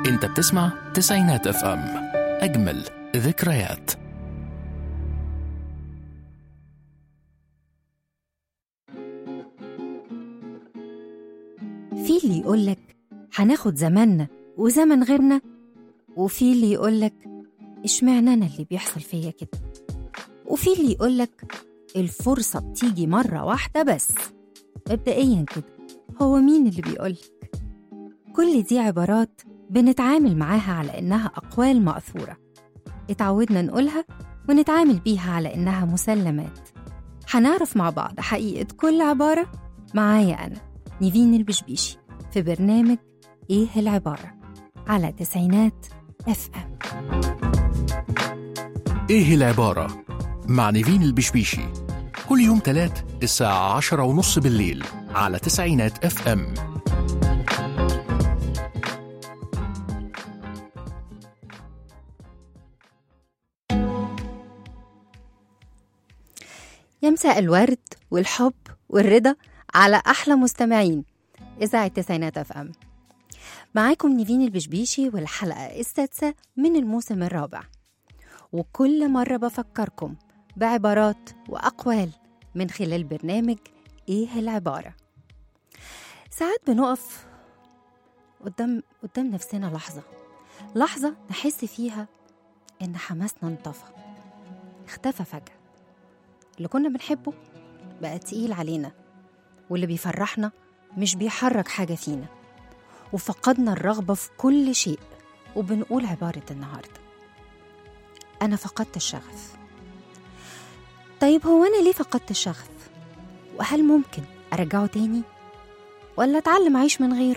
انت بتسمع تسعينات اف ام اجمل ذكريات في اللي يقولك هناخد زماننا وزمن غيرنا وفي اللي يقولك اشمعنى انا اللي بيحصل فيا كده وفي اللي يقولك الفرصة بتيجي مرة واحدة بس مبدئيا كده هو مين اللي بيقولك كل دي عبارات بنتعامل معاها على إنها أقوال مأثورة اتعودنا نقولها ونتعامل بيها على إنها مسلمات هنعرف مع بعض حقيقة كل عبارة معايا أنا نيفين البشبيشي في برنامج إيه العبارة على تسعينات اف ام ايه العبارة مع نيفين البشبيشي كل يوم تلات الساعة عشرة ونص بالليل على تسعينات اف ام يا مساء الورد والحب والرضا على أحلى مستمعين إذاعة تسعينات اف ام معاكم نيفين البشبيشي والحلقة السادسة من الموسم الرابع وكل مرة بفكركم بعبارات وأقوال من خلال برنامج إيه العبارة ساعات بنقف قدام قدام نفسنا لحظة لحظة نحس فيها إن حماسنا انطفى اختفى فجأة اللي كنا بنحبه بقى تقيل علينا واللي بيفرحنا مش بيحرك حاجة فينا وفقدنا الرغبة في كل شيء وبنقول عبارة النهاردة أنا فقدت الشغف طيب هو أنا ليه فقدت الشغف؟ وهل ممكن أرجعه تاني؟ ولا أتعلم أعيش من غيره؟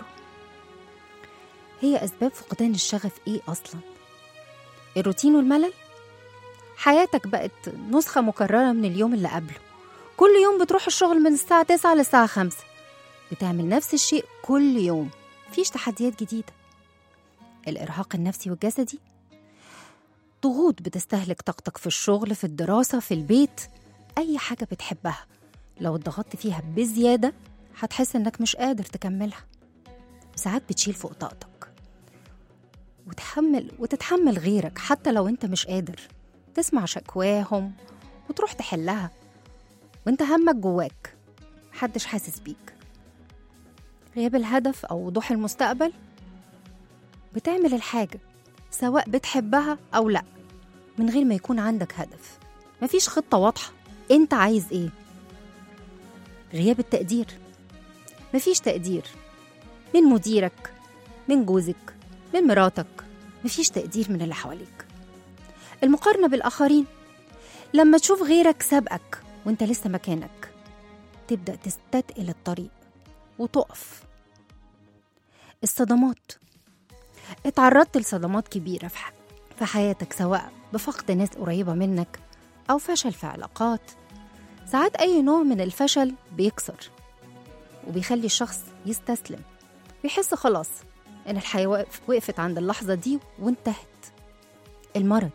هي أسباب فقدان الشغف إيه أصلا؟ الروتين والملل؟ حياتك بقت نسخة مكررة من اليوم اللي قبله كل يوم بتروح الشغل من الساعة 9 للساعة 5 بتعمل نفس الشيء كل يوم مفيش تحديات جديدة الإرهاق النفسي والجسدي ضغوط بتستهلك طاقتك في الشغل في الدراسة في البيت أي حاجة بتحبها لو اتضغطت فيها بزيادة هتحس إنك مش قادر تكملها ساعات بتشيل فوق طاقتك وتحمل وتتحمل غيرك حتى لو انت مش قادر تسمع شكواهم وتروح تحلها وانت همك جواك محدش حاسس بيك غياب الهدف أو وضوح المستقبل بتعمل الحاجة سواء بتحبها أو لأ من غير ما يكون عندك هدف مفيش خطة واضحة انت عايز ايه غياب التقدير مفيش تقدير من مديرك من جوزك من مراتك مفيش تقدير من اللي حواليك المقارنة بالآخرين لما تشوف غيرك سابقك وانت لسه مكانك تبدأ تستتقل الطريق وتقف الصدمات اتعرضت لصدمات كبيرة في ح- في حياتك سواء بفقد ناس قريبة منك أو فشل في علاقات ساعات أي نوع من الفشل بيكسر وبيخلي الشخص يستسلم بيحس خلاص إن الحياة وقف- وقفت عند اللحظة دي وانتهت المرض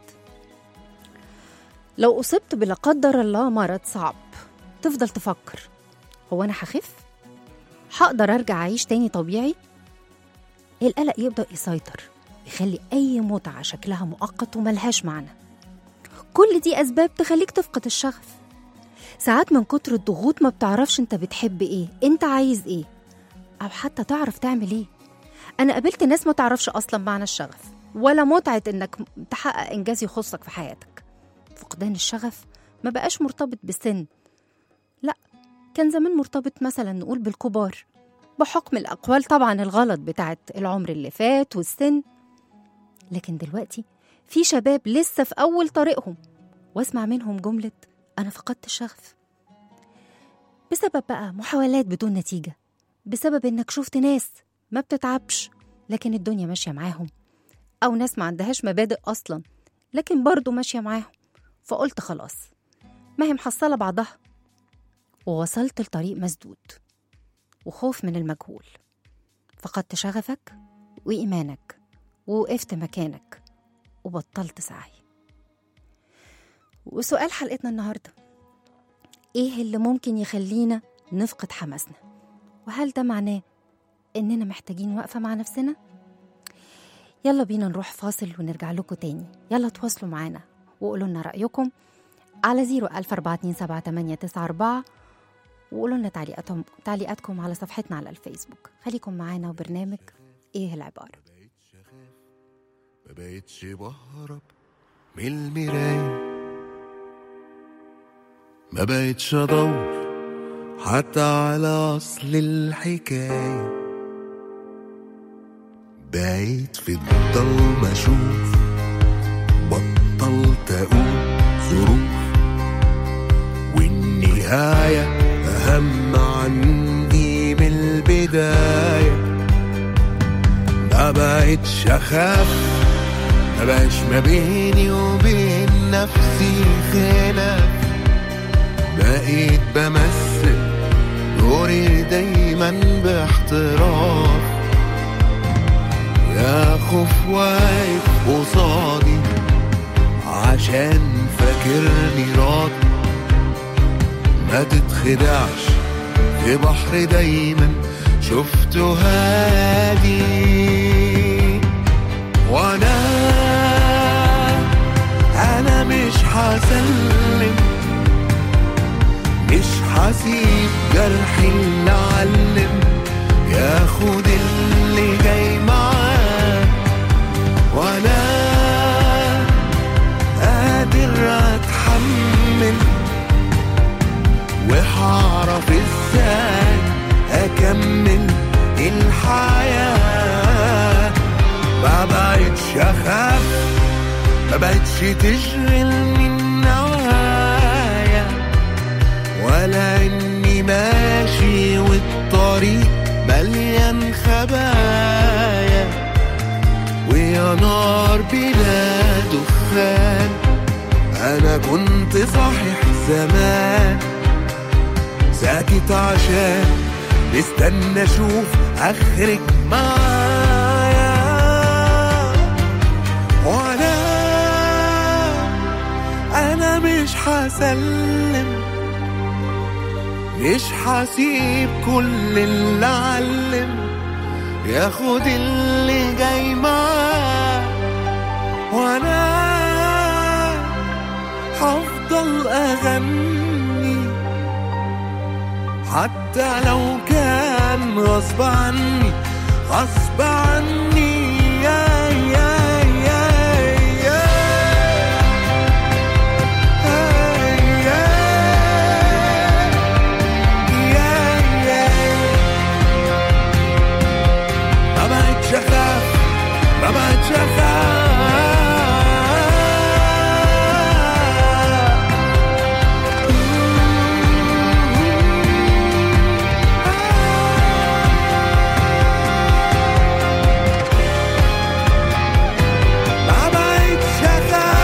لو أصبت بلا قدر الله مرض صعب تفضل تفكر هو أنا هخف؟ هقدر أرجع أعيش تاني طبيعي؟ القلق يبدأ يسيطر يخلي أي متعة شكلها مؤقت وملهاش معنى كل دي أسباب تخليك تفقد الشغف ساعات من كتر الضغوط ما بتعرفش انت بتحب ايه انت عايز ايه أو حتى تعرف تعمل ايه أنا قابلت ناس ما تعرفش أصلا معنى الشغف ولا متعة إنك تحقق إنجاز يخصك في حياتك فقدان الشغف ما بقاش مرتبط بالسن لا كان زمان مرتبط مثلا نقول بالكبار بحكم الأقوال طبعا الغلط بتاعت العمر اللي فات والسن لكن دلوقتي في شباب لسه في أول طريقهم واسمع منهم جملة أنا فقدت الشغف بسبب بقى محاولات بدون نتيجة بسبب إنك شفت ناس ما بتتعبش لكن الدنيا ماشية معاهم أو ناس ما عندهاش مبادئ أصلا لكن برضه ماشية معاهم فقلت خلاص ما هي محصلة بعضها ووصلت لطريق مسدود وخوف من المجهول فقدت شغفك وإيمانك ووقفت مكانك وبطلت سعي وسؤال حلقتنا النهاردة إيه اللي ممكن يخلينا نفقد حماسنا وهل ده معناه إننا محتاجين وقفة مع نفسنا؟ يلا بينا نروح فاصل ونرجع لكم تاني يلا تواصلوا معانا وقولوا لنا رأيكم على 014278994 وقولوا لنا تعليقاتهم تعليقاتكم على صفحتنا على الفيسبوك خليكم معانا وبرنامج ايه العبارة ما بقتش بهرب من المراية ما بقتش ادور حتى على اصل الحكاية بقيت في الضلمة اشوف بطلت اقول ظروف والنهاية اهم عندي من البداية ما بقتش اخاف ما بقاش ما بيني وبين نفسي خلاف بقيت بمثل دوري دايما باحتراف يا خوف واقف قصادي عشان فاكرني راضي ما تتخدعش في بحر دايما شفته هادي وانا انا مش هسلم مش هسيب جرحي اللي علم ياخد اللي جاي معاه وانا قادر اتحمل وهعرف ازاي اكمل الحياه ما بقتش اخاف ما بقتش تشغلني النوايا ولا اني ماشي والطريق مليان خبايا ويا نار بلا دخان انا كنت صحيح زمان ساكت عشان مستنى اشوف اخرك معايا وانا انا مش هسلم مش هسيب كل اللي علم ياخد اللي جاي معاه وانا هفضل اغني حتى لو كان غصب عني غصب عني يا يا يا يا يا يا يا ما بقتش اخاف ما بقتش اخاف ما بقتش اخاف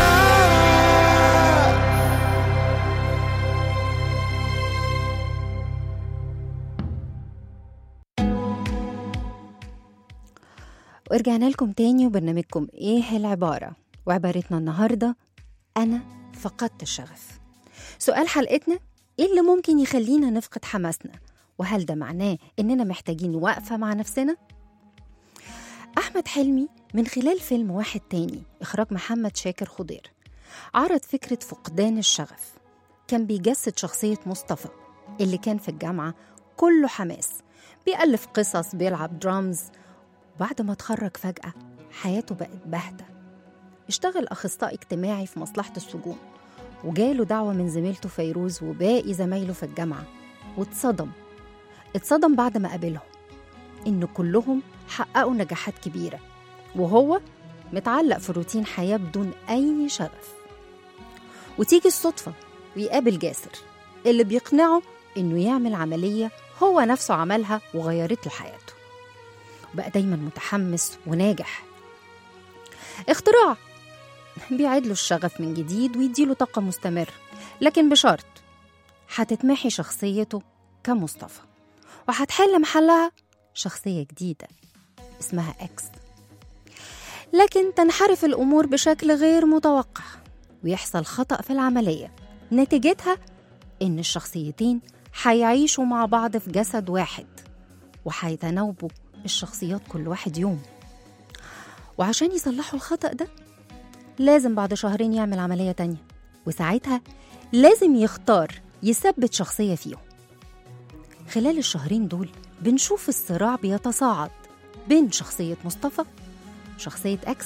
ورجعنا لكم تاني وبرنامجكم ايه العبارة وعبارتنا النهاردة أنا فقدت الشغف سؤال حلقتنا ايه اللي ممكن يخلينا نفقد حماسنا وهل ده معناه إننا محتاجين وقفة مع نفسنا؟ أحمد حلمي من خلال فيلم واحد تاني إخراج محمد شاكر خضير عرض فكرة فقدان الشغف كان بيجسد شخصية مصطفى اللي كان في الجامعة كله حماس بيألف قصص بيلعب درامز بعد ما اتخرج فجأة حياته بقت باهتة اشتغل أخصائي اجتماعي في مصلحة السجون وجاله دعوة من زميلته فيروز وباقي زمايله في الجامعة واتصدم اتصدم بعد ما قابلهم إن كلهم حققوا نجاحات كبيرة وهو متعلق في روتين حياة بدون أي شغف وتيجي الصدفة ويقابل جاسر اللي بيقنعه إنه يعمل عملية هو نفسه عملها وغيرت له حياته بقى دايما متحمس وناجح اختراع بيعيد له الشغف من جديد ويديله طاقة مستمرة لكن بشرط هتتمحي شخصيته كمصطفى وهتحل محلها شخصية جديدة اسمها اكس لكن تنحرف الأمور بشكل غير متوقع ويحصل خطأ في العملية نتيجتها إن الشخصيتين هيعيشوا مع بعض في جسد واحد وهيتناوبوا الشخصيات كل واحد يوم وعشان يصلحوا الخطأ ده لازم بعد شهرين يعمل عملية تانية وساعتها لازم يختار يثبت شخصية فيهم خلال الشهرين دول بنشوف الصراع بيتصاعد بين شخصية مصطفى وشخصية أكس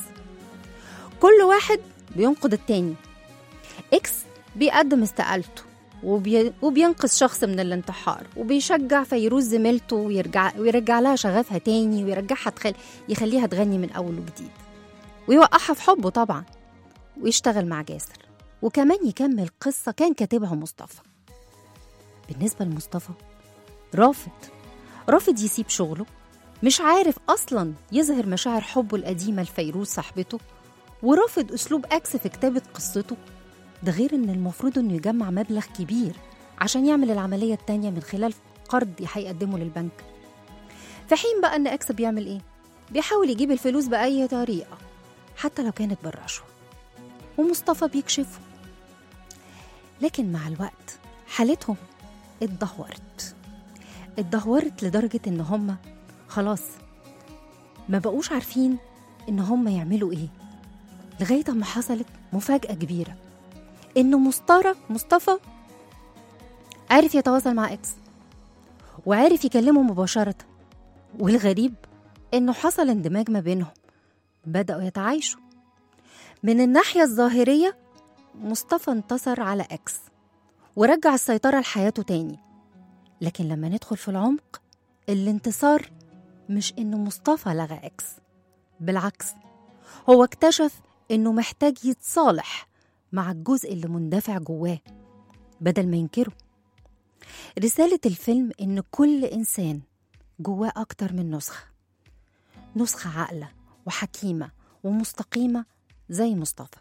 كل واحد بينقد التاني إكس بيقدم استقالته وبي... وبينقذ شخص من الانتحار وبيشجع فيروز زميلته ويرجع ويرجع لها شغفها تاني ويرجعها تخل... يخليها تغني من أول وجديد ويوقعها في حبه طبعا ويشتغل مع جاسر وكمان يكمل قصة كان كاتبها مصطفى بالنسبة لمصطفى رافض رافض يسيب شغله مش عارف أصلا يظهر مشاعر حبه القديمة لفيروز صاحبته ورافض أسلوب أكس في كتابة قصته ده غير إن المفروض إنه يجمع مبلغ كبير عشان يعمل العملية التانية من خلال قرض هيقدمه للبنك في حين بقى إن أكس بيعمل إيه؟ بيحاول يجيب الفلوس بأي طريقة حتى لو كانت بالرشوة ومصطفى بيكشفه لكن مع الوقت حالتهم اتدهورت اتدهورت لدرجة إن هما خلاص ما بقوش عارفين إن هما يعملوا إيه لغاية ما حصلت مفاجأة كبيرة إن مصطفى مصطفى عارف يتواصل مع إكس وعارف يكلمه مباشرة والغريب إنه حصل اندماج ما بينهم بدأوا يتعايشوا من الناحية الظاهرية مصطفى انتصر على إكس ورجع السيطرة لحياته تاني لكن لما ندخل في العمق الانتصار مش إنه مصطفى لغى إكس بالعكس هو اكتشف إنه محتاج يتصالح مع الجزء اللي مندفع جواه بدل ما ينكره رسالة الفيلم إن كل إنسان جواه أكتر من نسخة نسخة عاقلة وحكيمة ومستقيمة زي مصطفى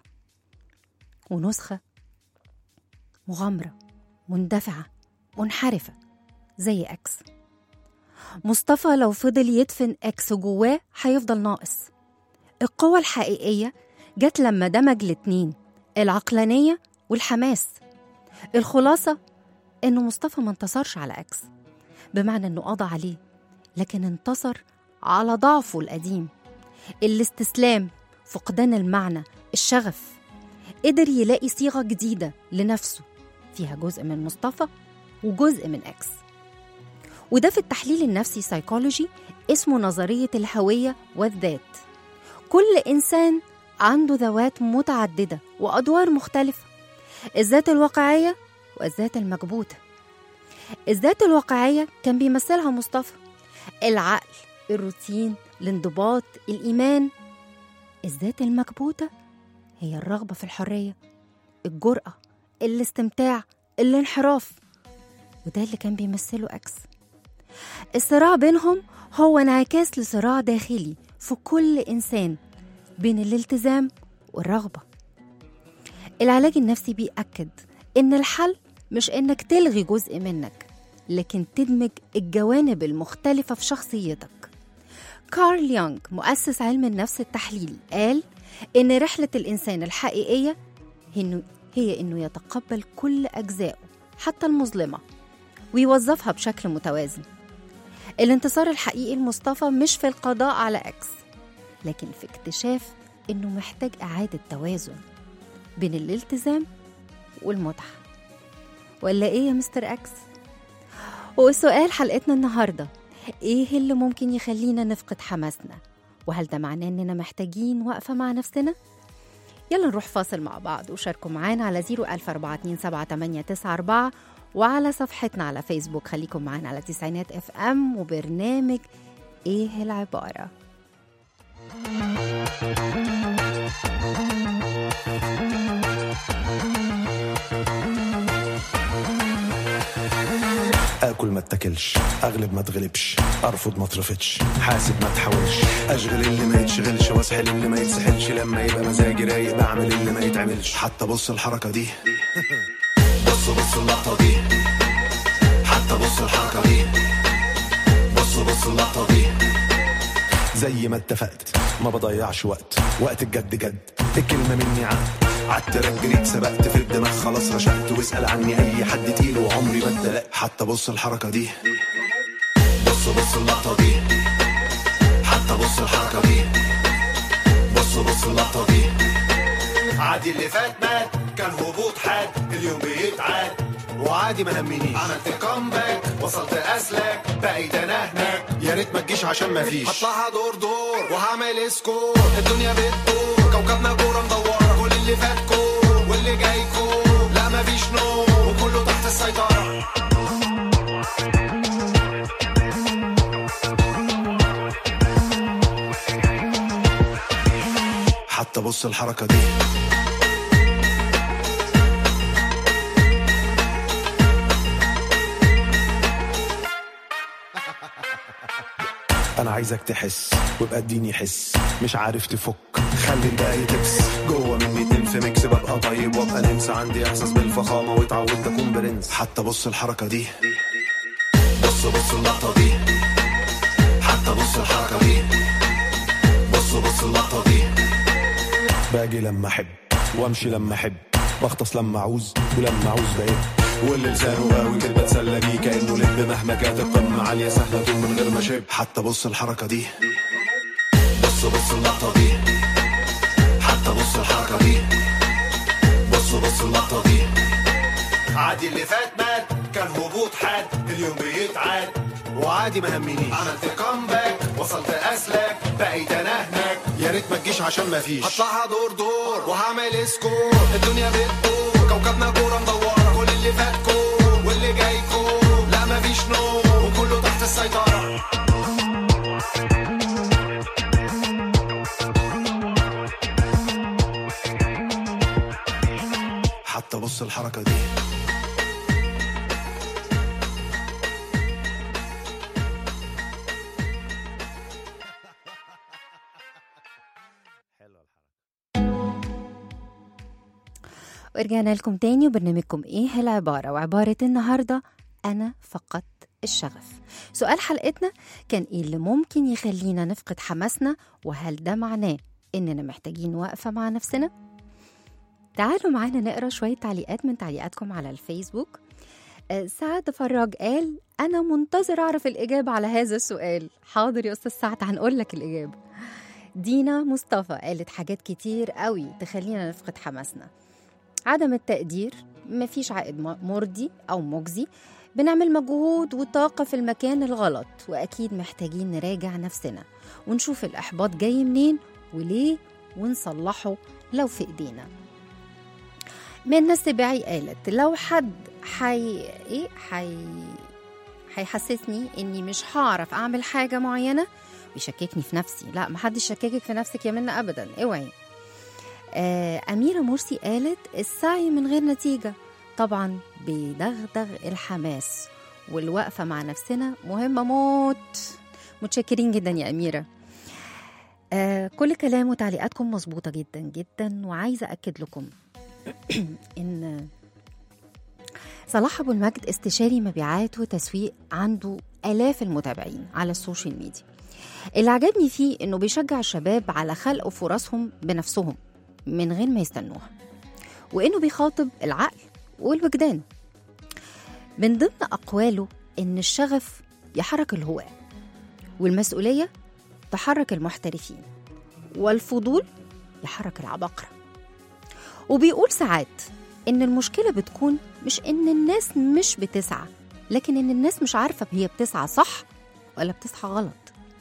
ونسخة مغامرة مندفعة منحرفة زي أكس مصطفى لو فضل يدفن أكس جواه هيفضل ناقص القوة الحقيقية جت لما دمج الاتنين العقلانية والحماس الخلاصة إنه مصطفى ما انتصرش على أكس بمعنى إنه قضى عليه لكن انتصر على ضعفه القديم الاستسلام فقدان المعنى الشغف قدر يلاقي صيغة جديدة لنفسه فيها جزء من مصطفى وجزء من أكس وده في التحليل النفسي سايكولوجي اسمه نظرية الهوية والذات كل إنسان عنده ذوات متعددة وأدوار مختلفة الذات الواقعية والذات المكبوتة الذات الواقعية كان بيمثلها مصطفى العقل الروتين الانضباط الإيمان الذات المكبوتة هي الرغبة في الحرية الجرأة الاستمتاع الانحراف وده اللي كان بيمثله أكس الصراع بينهم هو انعكاس لصراع داخلي في كل إنسان بين الالتزام والرغبة العلاج النفسي بيأكد إن الحل مش إنك تلغي جزء منك لكن تدمج الجوانب المختلفة في شخصيتك كارل يونغ مؤسس علم النفس التحليلي قال إن رحلة الإنسان الحقيقية إنه هي إنه يتقبل كل أجزائه حتى المظلمة ويوظفها بشكل متوازن الانتصار الحقيقي لمصطفى مش في القضاء على أكس لكن في اكتشاف إنه محتاج إعادة توازن بين الالتزام والمتعة ولا إيه يا مستر أكس؟ وسؤال حلقتنا النهاردة إيه اللي ممكن يخلينا نفقد حماسنا؟ وهل ده معناه إننا محتاجين وقفة مع نفسنا؟ يلا نروح فاصل مع بعض وشاركوا معانا على 014278994 وعلى صفحتنا على فيسبوك خليكم معانا على تسعينات اف ام وبرنامج ايه العبارة اكل ما اتاكلش اغلب ما اتغلبش ارفض ما اترفضش حاسب ما تحاولش اشغل اللي ما يتشغلش واسحل اللي ما يتسحلش لما يبقى مزاجي رايق بعمل اللي ما يتعملش حتى بص الحركه دي بص بص اللقطه دي حتى بص الحركه دي بص بص اللقطه دي زي ما اتفقت ما بضيعش وقت وقت الجد جد الكلمه مني عهد عالتراك جريت سبقت في الدماغ خلاص رشقت واسال عني اي حد تقيل وعمري ما اتدلقت حتى بص الحركه دي بص بص اللقطه دي حتى بص الحركه دي فات مات كان هبوط حاد اليوم بيتعاد وعادي ما همنيش عملت كومباك وصلت اسلك بقيت انا هناك يا ريت ما تجيش عشان ما فيش هطلعها دور دور وهعمل سكور الدنيا بتدور كوكبنا كوره مدوره كل اللي فات كور واللي جاي كور لا ما فيش نوم وكله تحت السيطره حتى بص الحركه دي انا عايزك تحس ويبقى اديني حس مش عارف تفك خلي الباقي تكس جوه مني تنف ميكس ببقى طيب وابقى نمس عندي احساس بالفخامه واتعودت اكون برنس حتى بص الحركه دي بص بص اللقطه دي حتى بص الحركه دي بص بص اللقطه دي باجي لما احب وامشي لما احب بغطس لما اعوز ولما اعوز بقيت واللي لسانه قوي كده بتسلى بيه كانه لب مهما كانت القمه عاليه سهله طول من غير ما شب حتى بص الحركه دي بص بص اللقطه دي حتى بص الحركه دي بص بص اللقطه دي عادي اللي فات مات كان هبوط حاد اليوم بيتعاد وعادي ما همنيش عملت كومباك وصلت اسلك بقيت انا هناك يا ريت ما تجيش عشان ما فيش هطلعها دور دور وهعمل سكور الدنيا بتدور كوكبنا كوره مدوره كل اللي فات كور واللي جاي كور لا ما فيش نوم وكله تحت السيطره حتى بص الحركه دي ورجعنا لكم تاني وبرنامجكم ايه العبارة وعبارة النهاردة أنا فقدت الشغف سؤال حلقتنا كان ايه اللي ممكن يخلينا نفقد حماسنا وهل ده معناه إننا محتاجين وقفة مع نفسنا؟ تعالوا معانا نقرا شوية تعليقات من تعليقاتكم على الفيسبوك آه، سعد فراج قال أنا منتظر أعرف الإجابة على هذا السؤال حاضر يا أستاذ سعد هنقول لك الإجابة دينا مصطفى قالت حاجات كتير قوي تخلينا نفقد حماسنا عدم التقدير مفيش عائد م- مرضي أو مجزي بنعمل مجهود وطاقة في المكان الغلط وأكيد محتاجين نراجع نفسنا ونشوف الإحباط جاي منين وليه ونصلحه لو في إيدينا منى السباعي قالت لو حد حي ايه حي هيحسسني اني مش هعرف اعمل حاجه معينه ويشككني في نفسي لا محدش شككك في نفسك يا منى ابدا اوعي آه أميرة مرسي قالت السعي من غير نتيجة طبعا بيدغدغ الحماس والوقفة مع نفسنا مهمة موت متشكرين جدا يا أميرة آه كل كلام وتعليقاتكم مظبوطة جدا جدا وعايزة أكد لكم إن صلاح أبو المجد استشاري مبيعات وتسويق عنده آلاف المتابعين على السوشيال ميديا اللي عجبني فيه إنه بيشجع الشباب على خلق فرصهم بنفسهم من غير ما يستنوها وإنه بيخاطب العقل والوجدان من ضمن أقواله إن الشغف يحرك الهواة والمسؤولية تحرك المحترفين والفضول يحرك العباقرة وبيقول ساعات إن المشكلة بتكون مش إن الناس مش بتسعى لكن إن الناس مش عارفة هي بتسعى صح ولا بتسعى غلط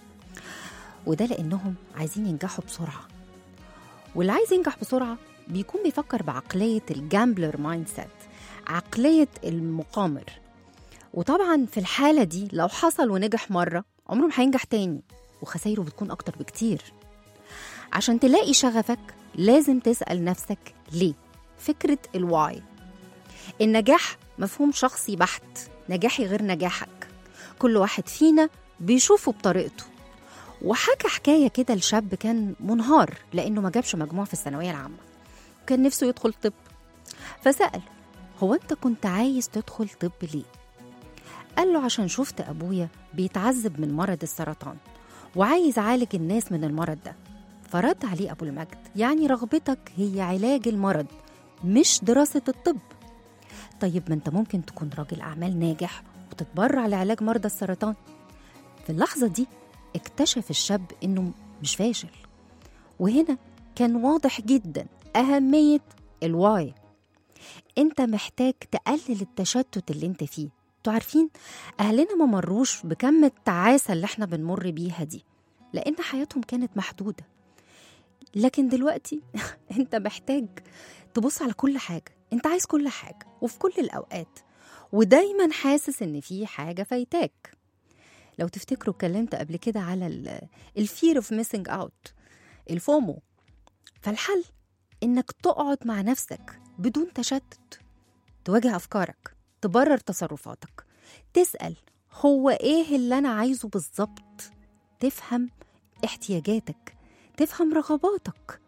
وده لأنهم عايزين ينجحوا بسرعة واللي عايز ينجح بسرعة بيكون بيفكر بعقلية الجامبلر مايند سيت عقلية المقامر وطبعا في الحالة دي لو حصل ونجح مرة عمره ما هينجح تاني وخسايره بتكون أكتر بكتير عشان تلاقي شغفك لازم تسأل نفسك ليه فكرة الواي النجاح مفهوم شخصي بحت نجاحي غير نجاحك كل واحد فينا بيشوفه بطريقته وحكى حكاية كده لشاب كان منهار لأنه ما جابش مجموع في الثانوية العامة وكان نفسه يدخل طب فسأل هو أنت كنت عايز تدخل طب ليه؟ قال له عشان شفت أبويا بيتعذب من مرض السرطان وعايز أعالج الناس من المرض ده فرد عليه أبو المجد يعني رغبتك هي علاج المرض مش دراسة الطب طيب ما أنت ممكن تكون راجل أعمال ناجح وتتبرع لعلاج مرضى السرطان في اللحظة دي اكتشف الشاب إنه مش فاشل وهنا كان واضح جدا أهمية الواي انت محتاج تقلل التشتت اللي انت فيه انتوا عارفين اهلنا ما مروش بكم التعاسه اللي احنا بنمر بيها دي لان حياتهم كانت محدوده لكن دلوقتي انت محتاج تبص على كل حاجه انت عايز كل حاجه وفي كل الاوقات ودايما حاسس ان في حاجه فايتاك لو تفتكروا اتكلمت قبل كده على الفير اوف ميسنج اوت الفومو فالحل انك تقعد مع نفسك بدون تشتت تواجه افكارك تبرر تصرفاتك تسال هو ايه اللي انا عايزه بالظبط تفهم احتياجاتك تفهم رغباتك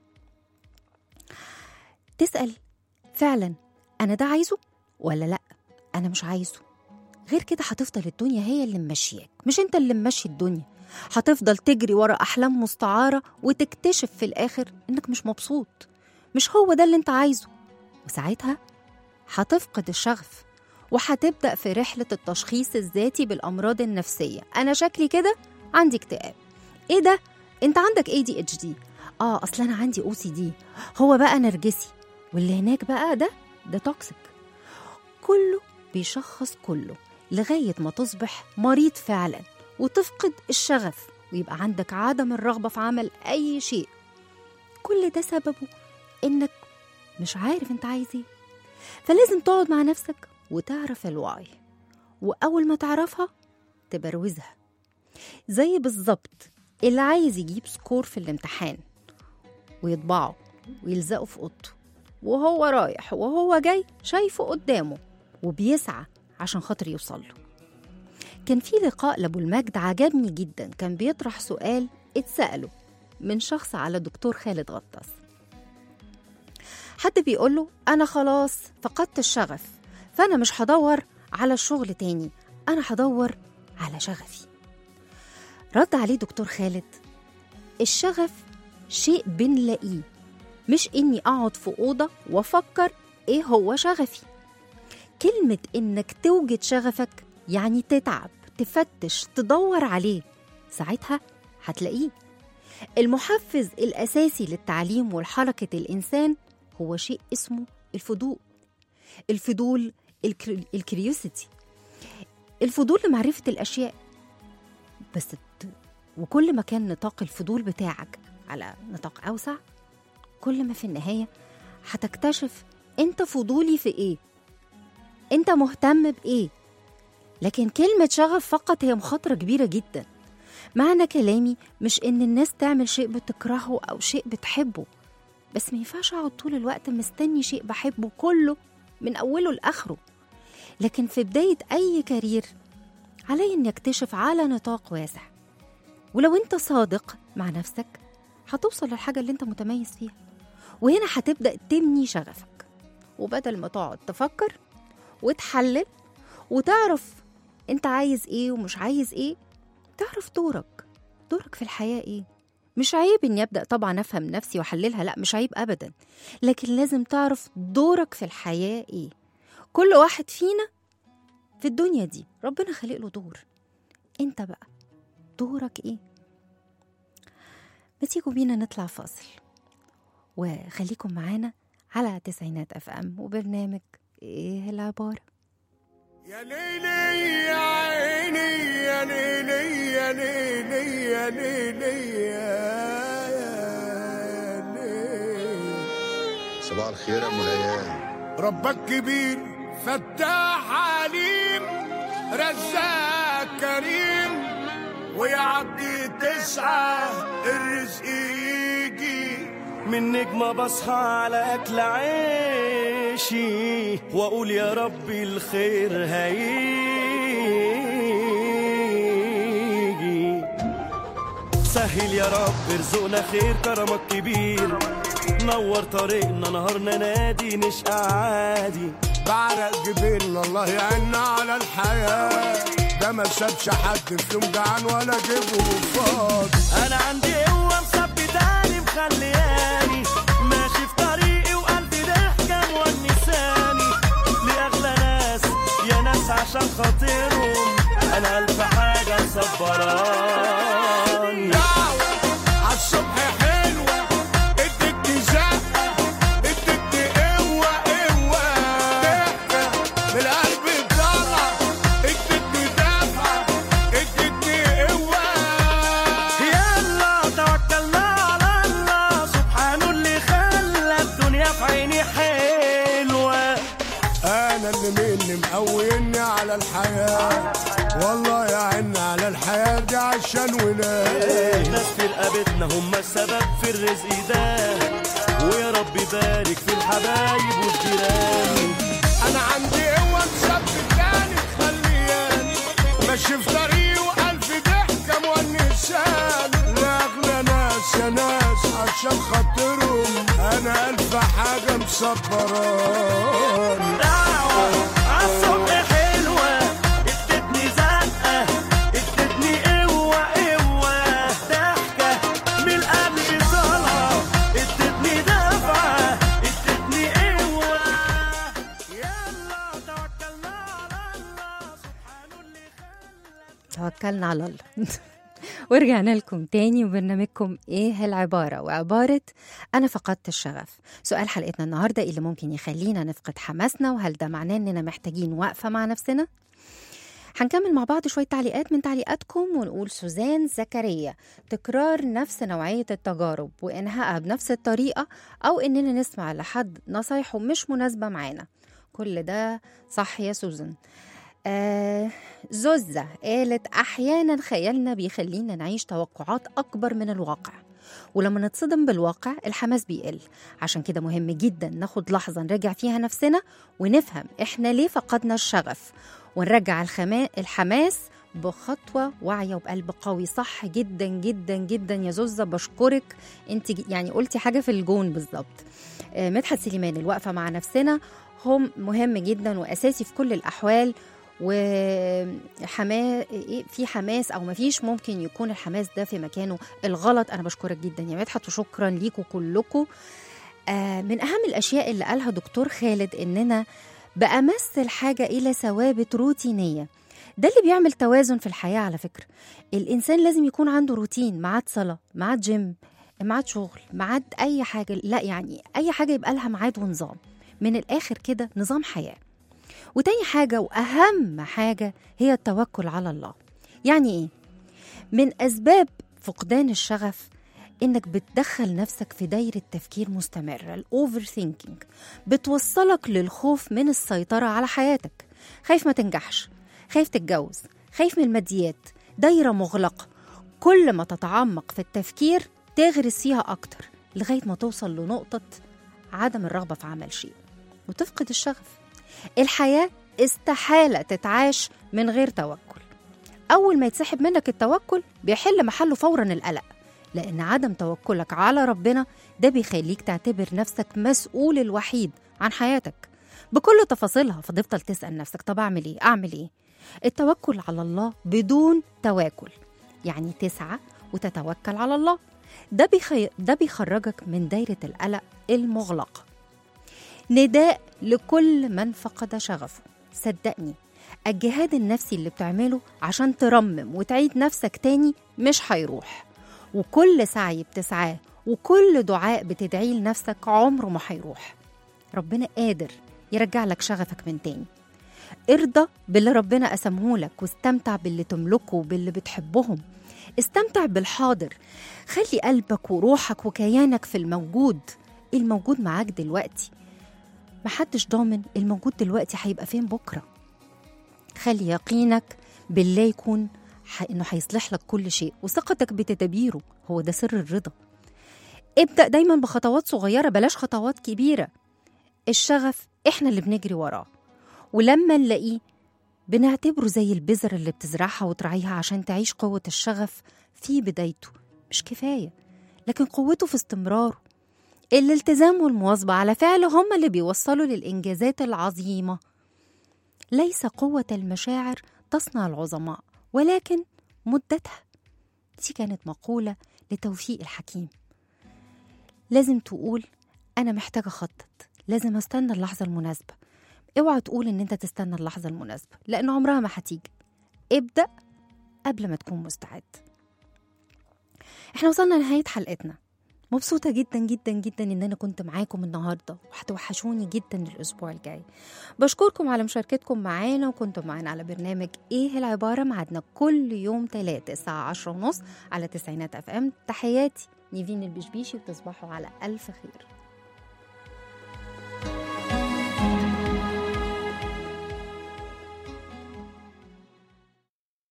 تسال فعلا انا ده عايزه ولا لا انا مش عايزه غير كده هتفضل الدنيا هي اللي ممشياك مش انت اللي ممشي الدنيا هتفضل تجري ورا احلام مستعاره وتكتشف في الاخر انك مش مبسوط مش هو ده اللي انت عايزه وساعتها هتفقد الشغف وهتبدا في رحله التشخيص الذاتي بالامراض النفسيه انا شكلي كده عندي اكتئاب ايه ده انت عندك اي دي اتش دي اه اصل انا عندي او سي دي هو بقى نرجسي واللي هناك بقى ده ده توكسيك كله بيشخص كله لغايه ما تصبح مريض فعلا وتفقد الشغف ويبقى عندك عدم الرغبه في عمل اي شيء كل ده سببه انك مش عارف انت عايز ايه فلازم تقعد مع نفسك وتعرف الوعي واول ما تعرفها تبروزها زي بالظبط اللي عايز يجيب سكور في الامتحان ويطبعه ويلزقه في اوضته وهو رايح وهو جاي شايفه قدامه وبيسعى عشان خاطر يوصل له كان في لقاء لابو المجد عجبني جدا كان بيطرح سؤال اتسأله من شخص على دكتور خالد غطاس حد بيقول له أنا خلاص فقدت الشغف فأنا مش هدور على الشغل تاني أنا هدور على شغفي رد عليه دكتور خالد الشغف شيء بنلاقيه مش إني أقعد في أوضة وأفكر إيه هو شغفي كلمة إنك توجد شغفك يعني تتعب تفتش تدور عليه ساعتها هتلاقيه المحفز الأساسي للتعليم والحركة الإنسان هو شيء اسمه الفضول الفضول الكريوسيتي الفضول لمعرفة الأشياء بس وكل ما كان نطاق الفضول بتاعك على نطاق أوسع كل ما في النهاية هتكتشف أنت فضولي في إيه أنت مهتم بإيه لكن كلمة شغف فقط هي مخاطرة كبيرة جدا معنى كلامي مش إن الناس تعمل شيء بتكرهه أو شيء بتحبه بس ما ينفعش أقعد طول الوقت مستني شيء بحبه كله من أوله لآخره لكن في بداية أي كارير علي إني أكتشف على نطاق واسع ولو أنت صادق مع نفسك هتوصل للحاجة اللي أنت متميز فيها وهنا هتبدأ تبني شغفك وبدل ما تقعد تفكر وتحلل وتعرف انت عايز ايه ومش عايز ايه تعرف دورك دورك في الحياة ايه مش عيب اني ابدا طبعا افهم نفسي واحللها لا مش عيب ابدا لكن لازم تعرف دورك في الحياة ايه كل واحد فينا في الدنيا دي ربنا خلق له دور انت بقى دورك ايه ما تيجوا بينا نطلع فاصل وخليكم معانا على تسعينات اف ام وبرنامج ايه العباره يا ليلي يا عيني يا ليلي يا ليلي يا ليلي يا يا ليلي صباح الخير يا ام العيال ربك كبير فتاح عليم رزاق كريم ويا عبدي تسعة الرزق يجي من نجمة بصحى على أكل عيشي وأقول يا ربي الخير هيجي سهل يا رب ارزقنا خير كرمك كبير نور طريقنا نهارنا نادي نشقى عادي بعرق جبيننا الله يعيننا على الحياة ده ما سابش حد في يوم جعان ولا جيبه فاضي أنا عندي قوة مثبتاني مخلياني ماشي في طريقي وقلبي ضحكة مونساني لأغلى ناس يا ناس عشان خاطرهم أنا ألف حاجة مصبراني عالصبح حلوة ادتني زقة ادتني قوة مقويني على الحياة والله يا عيني على الحياة دي عشان ولاد ناس في رقبتنا هم السبب في الرزق ده ويا رب يبارك في الحبايب والجيران انا عندي قوة مثبتاني مخلياني ماشي في طريق والف ضحكة مونسان لا اغلى ناس يا ناس عشان خاطرهم انا الف حاجة مصبراني دعوة عالصبح حلوة ادتني زقة ادتني قوة قوة ضحكة من القلب طالعة ادتني دفعة ادتني قوة يلا توكلنا على الله سبحانه اللي خلى توكلنا على الله ورجعنا لكم تاني وبرنامجكم ايه العبارة وعبارة أنا فقدت الشغف سؤال حلقتنا النهاردة إيه اللي ممكن يخلينا نفقد حماسنا وهل ده معناه إننا محتاجين وقفة مع نفسنا؟ هنكمل مع بعض شوية تعليقات من تعليقاتكم ونقول سوزان زكريا تكرار نفس نوعية التجارب وإنهائها بنفس الطريقة أو إننا نسمع لحد نصايحه مش مناسبة معانا كل ده صح يا سوزان آه زوزة قالت أحيانا خيالنا بيخلينا نعيش توقعات أكبر من الواقع ولما نتصدم بالواقع الحماس بيقل عشان كده مهم جدا ناخد لحظة نراجع فيها نفسنا ونفهم إحنا ليه فقدنا الشغف ونرجع الخما... الحماس بخطوة واعية وبقلب قوي صح جدا جدا جدا يا زوزة بشكرك انت ج- يعني قلتي حاجة في الجون بالظبط آه، مدحت سليمان الوقفة مع نفسنا هم مهم جدا وأساسي في كل الأحوال وحماس في حماس او مفيش ممكن يكون الحماس ده في مكانه الغلط انا بشكرك جدا يا مدحت وشكرا ليكم كلكم آه من اهم الاشياء اللي قالها دكتور خالد اننا بامس الحاجه الى ثوابت روتينيه ده اللي بيعمل توازن في الحياه على فكره الانسان لازم يكون عنده روتين ميعاد صلاه ميعاد جيم ميعاد شغل ميعاد اي حاجه لا يعني اي حاجه يبقى لها ميعاد ونظام من الاخر كده نظام حياه وتاني حاجة وأهم حاجة هي التوكل على الله يعني إيه؟ من أسباب فقدان الشغف إنك بتدخل نفسك في دايرة تفكير مستمرة الأوفر ثينكينج بتوصلك للخوف من السيطرة على حياتك خايف ما تنجحش خايف تتجوز خايف من الماديات دايرة مغلقة كل ما تتعمق في التفكير تغرس فيها أكتر لغاية ما توصل لنقطة عدم الرغبة في عمل شيء وتفقد الشغف الحياة استحالة تتعاش من غير توكل أول ما يتسحب منك التوكل بيحل محله فورا القلق لأن عدم توكلك على ربنا ده بيخليك تعتبر نفسك مسؤول الوحيد عن حياتك بكل تفاصيلها فتفضل تسأل نفسك طب أعمل إيه أعمل إيه التوكل على الله بدون تواكل يعني تسعى وتتوكل على الله ده, بيخي... ده بيخرجك من دايرة القلق المغلقة نداء لكل من فقد شغفه صدقني الجهاد النفسي اللي بتعمله عشان ترمم وتعيد نفسك تاني مش هيروح وكل سعي بتسعاه وكل دعاء بتدعيه لنفسك عمره ما هيروح ربنا قادر يرجع لك شغفك من تاني ارضى باللي ربنا قسمهولك واستمتع باللي تملكه وباللي بتحبهم استمتع بالحاضر خلي قلبك وروحك وكيانك في الموجود الموجود معاك دلوقتي محدش ضامن الموجود دلوقتي هيبقى فين بكرة خلي يقينك بالله يكون ح... انه هيصلح لك كل شيء وثقتك بتدابيره هو ده سر الرضا ابدأ دايما بخطوات صغيرة بلاش خطوات كبيرة الشغف احنا اللي بنجري وراه ولما نلاقيه بنعتبره زي البذر اللي بتزرعها وتراعيها عشان تعيش قوة الشغف في بدايته مش كفاية لكن قوته في استمراره الالتزام والمواظبة على فعل هم اللي بيوصلوا للإنجازات العظيمة ليس قوة المشاعر تصنع العظماء ولكن مدتها دي كانت مقولة لتوفيق الحكيم لازم تقول أنا محتاجة أخطط لازم أستنى اللحظة المناسبة اوعى تقول إن أنت تستنى اللحظة المناسبة لأن عمرها ما هتيجي ابدأ قبل ما تكون مستعد احنا وصلنا لنهاية حلقتنا مبسوطة جدا جدا جدا ان انا كنت معاكم النهاردة وهتوحشوني جدا الاسبوع الجاي بشكركم على مشاركتكم معانا وكنتم معانا على برنامج ايه العبارة معادنا كل يوم تلاتة الساعة عشرة ونص على تسعينات اف ام تحياتي نيفين البشبيشي وتصبحوا على الف خير